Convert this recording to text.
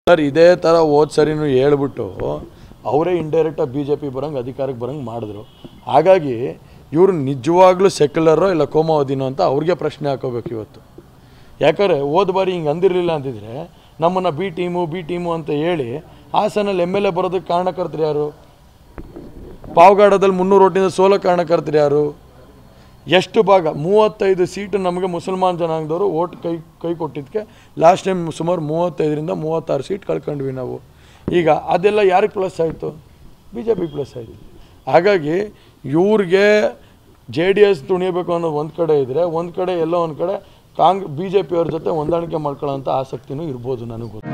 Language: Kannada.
ಸರ್ ಇದೇ ಥರ ಹೋದ ಸರಿನೂ ಹೇಳ್ಬಿಟ್ಟು ಅವರೇ ಇಂಡೈರೆಕ್ಟಾಗಿ ಬಿ ಜೆ ಪಿ ಬರೋಂಗೆ ಅಧಿಕಾರಕ್ಕೆ ಬರೋಂಗೆ ಮಾಡಿದ್ರು ಹಾಗಾಗಿ ಇವರು ನಿಜವಾಗ್ಲೂ ಸೆಕ್ಯುಲರೋ ಇಲ್ಲ ಕೋಮಾವಧಿನೋ ಅಂತ ಅವ್ರಿಗೆ ಪ್ರಶ್ನೆ ಹಾಕೋಬೇಕು ಇವತ್ತು ಯಾಕಂದರೆ ಹೋದ ಬಾರಿ ಹಿಂಗೆ ಅಂದಿರಲಿಲ್ಲ ಅಂತಿದ್ರೆ ನಮ್ಮನ್ನು ಬಿ ಟೀಮು ಬಿ ಟೀಮು ಅಂತ ಹೇಳಿ ಹಾಸನಲ್ಲಿ ಎಮ್ ಎಲ್ ಎ ಬರೋದಕ್ಕೆ ಕಾರಣಕರ್ತರು ಯಾರು ಪಾವಗಾಡದಲ್ಲಿ ಮುನ್ನೂರು ಓಟಿಂದ ಸೋಲೋ ಕಾರಣಕರ್ತರು ಯಾರು ಎಷ್ಟು ಭಾಗ ಮೂವತ್ತೈದು ಸೀಟು ನಮಗೆ ಮುಸಲ್ಮಾನ್ ಜನಾಂಗದವರು ಓಟ್ ಕೈ ಕೈ ಕೊಟ್ಟಿದ್ದಕ್ಕೆ ಲಾಸ್ಟ್ ಟೈಮ್ ಸುಮಾರು ಮೂವತ್ತೈದರಿಂದ ಮೂವತ್ತಾರು ಸೀಟ್ ಕಳ್ಕೊಂಡ್ವಿ ನಾವು ಈಗ ಅದೆಲ್ಲ ಯಾರಿಗೆ ಪ್ಲಸ್ ಆಯಿತು ಬಿ ಜೆ ಪಿ ಪ್ಲಸ್ ಆಯಿತು ಹಾಗಾಗಿ ಇವ್ರಿಗೆ ಜೆ ಡಿ ಎಸ್ ತುಣಿಯಬೇಕು ಅನ್ನೋದು ಒಂದು ಕಡೆ ಇದ್ದರೆ ಒಂದು ಕಡೆ ಎಲ್ಲೋ ಒಂದು ಕಡೆ ಕಾಂಗ್ ಬಿ ಜೆ ಪಿಯವ್ರ ಜೊತೆ ಹೊಂದಾಣಿಕೆ ಮಾಡ್ಕೊಳ್ಳೋಂಥ ಆಸಕ್ತಿನೂ ಇರ್ಬೋದು ನನಗೂ